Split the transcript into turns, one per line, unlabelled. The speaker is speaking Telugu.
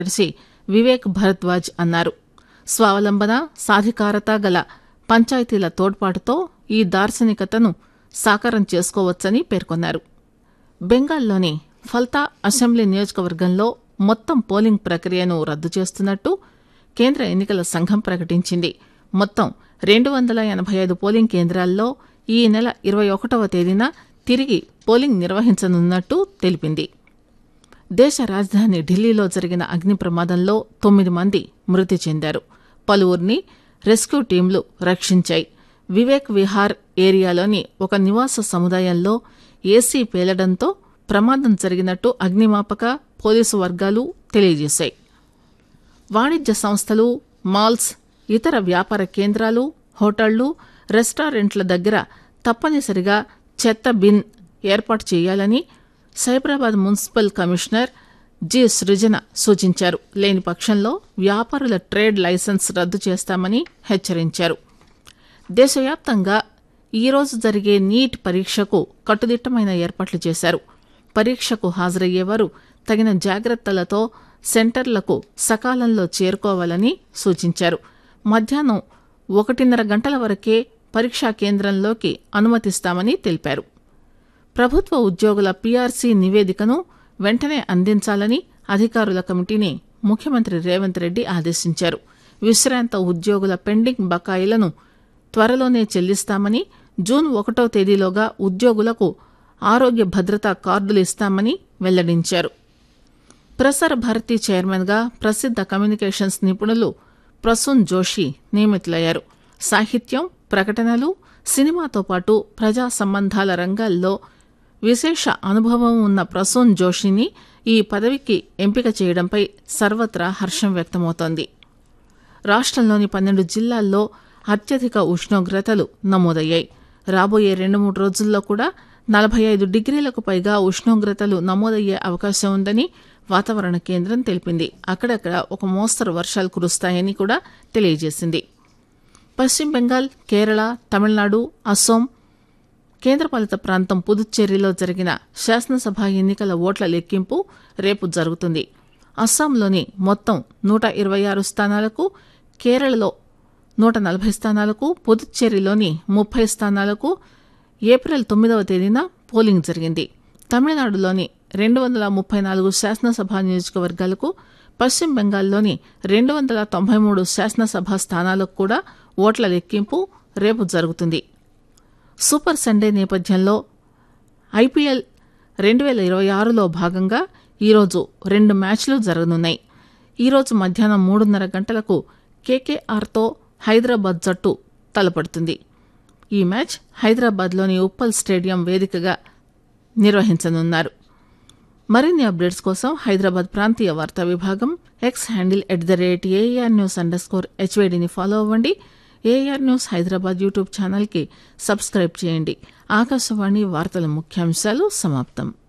కార్యదర్శి వివేక్ భరద్వాజ్ అన్నారు స్వావలంబన సాధికారత గల పంచాయతీల తోడ్పాటుతో ఈ దార్శనికతను సాకారం చేసుకోవచ్చని పేర్కొన్నారు బెంగాల్లోని ఫల్తా అసెంబ్లీ నియోజకవర్గంలో మొత్తం పోలింగ్ ప్రక్రియను రద్దు చేస్తున్నట్టు కేంద్ర ఎన్నికల సంఘం ప్రకటించింది మొత్తం రెండు వందల ఎనభై ఐదు పోలింగ్ కేంద్రాల్లో ఈ నెల ఇరవై ఒకటవ తేదీన తిరిగి పోలింగ్ నిర్వహించనున్నట్టు తెలిపింది దేశ రాజధాని ఢిల్లీలో జరిగిన అగ్ని ప్రమాదంలో తొమ్మిది మంది మృతి చెందారు పలువురిని రెస్క్యూ టీంలు రక్షించాయి వివేక్ విహార్ ఏరియాలోని ఒక నివాస సముదాయంలో ఏసీ పేలడంతో ప్రమాదం జరిగినట్టు అగ్నిమాపక పోలీసు వర్గాలు తెలియజేశాయి వాణిజ్య సంస్థలు మాల్స్ ఇతర వ్యాపార కేంద్రాలు హోటళ్లు రెస్టారెంట్ల దగ్గర తప్పనిసరిగా చెత్త బిన్ ఏర్పాటు చేయాలని Cyberabad municipal commissioner G Srujana సూచించారు లేని పక్షంలో వ్యాపారుల ట్రేడ్ లైసెన్స్ రద్దు చేస్తామని హెచ్చరించారు దేశవ్యాప్తంగా ఈరోజు జరిగే నీట్ పరీక్షకు కట్టుదిట్టమైన ఏర్పాట్లు చేశారు పరీక్షకు హాజరయ్యేవారు తగిన జాగ్రత్తలతో సెంటర్లకు సకాలంలో చేరుకోవాలని సూచించారు మధ్యాహ్నం ఒకటిన్నర గంటల వరకే పరీక్షా కేంద్రంలోకి అనుమతిస్తామని తెలిపారు ప్రభుత్వ ఉద్యోగుల పీఆర్సీ నివేదికను వెంటనే అందించాలని అధికారుల కమిటీని ముఖ్యమంత్రి రేవంత్ రెడ్డి ఆదేశించారు విశ్రాంత ఉద్యోగుల పెండింగ్ బకాయిలను త్వరలోనే చెల్లిస్తామని జూన్ ఒకటో తేదీలోగా ఉద్యోగులకు ఆరోగ్య భద్రతా కార్డులు ఇస్తామని వెల్లడించారు ప్రసార భారతి చైర్మన్గా ప్రసిద్ధ కమ్యూనికేషన్స్ నిపుణులు ప్రసూన్ జోషి నియమితులయ్యారు సాహిత్యం ప్రకటనలు సినిమాతో పాటు ప్రజా సంబంధాల రంగాల్లో విశేష అనుభవం ఉన్న ప్రసూన్ జోషిని ఈ పదవికి ఎంపిక చేయడంపై సర్వత్రా హర్షం వ్యక్తమవుతోంది రాష్ట్రంలోని పన్నెండు జిల్లాల్లో అత్యధిక ఉష్ణోగ్రతలు నమోదయ్యాయి రాబోయే రెండు మూడు రోజుల్లో కూడా నలభై ఐదు డిగ్రీలకు పైగా ఉష్ణోగ్రతలు నమోదయ్యే అవకాశం ఉందని వాతావరణ కేంద్రం తెలిపింది అక్కడక్కడ ఒక మోస్తరు వర్షాలు కురుస్తాయని కూడా తెలియజేసింది పశ్చిమ బెంగాల్ కేరళ తమిళనాడు అస్సోం కేంద్రపాలిత ప్రాంతం పుదుచ్చేరిలో జరిగిన శాసనసభ ఎన్నికల ఓట్ల లెక్కింపు రేపు జరుగుతుంది అస్సాంలోని మొత్తం నూట ఇరవై ఆరు స్థానాలకు కేరళలో నూట నలభై స్థానాలకు పుదుచ్చేరిలోని ముప్పై స్థానాలకు ఏప్రిల్ తొమ్మిదవ తేదీన పోలింగ్ జరిగింది తమిళనాడులోని రెండు వందల ముప్పై నాలుగు శాసనసభ నియోజకవర్గాలకు పశ్చిమ బెంగాల్లోని రెండు వందల తొంభై మూడు శాసనసభ స్థానాలకు కూడా ఓట్ల లెక్కింపు రేపు జరుగుతుంది సూపర్ సండే నేపథ్యంలో ఐపీఎల్ రెండు వేల ఇరవై ఆరులో భాగంగా ఈరోజు రెండు మ్యాచ్లు జరగనున్నాయి ఈరోజు మధ్యాహ్నం మూడున్నర గంటలకు కేకేఆర్తో హైదరాబాద్ జట్టు తలపడుతుంది ఈ మ్యాచ్ హైదరాబాద్లోని ఉప్పల్ స్టేడియం వేదికగా నిర్వహించనున్నారు మరిన్ని అప్డేట్స్ కోసం హైదరాబాద్ ప్రాంతీయ వార్తా విభాగం X handle at the rate A R news underscore హెచ్వేడిని ఫాలో అవ్వండి ఏఆర్ న్యూస్ హైదరాబాద్ యూట్యూబ్ ఛానల్కి సబ్స్క్రైబ్ చేయండి ఆకాశవాణి వార్తల ముఖ్యాంశాలు సమాప్తం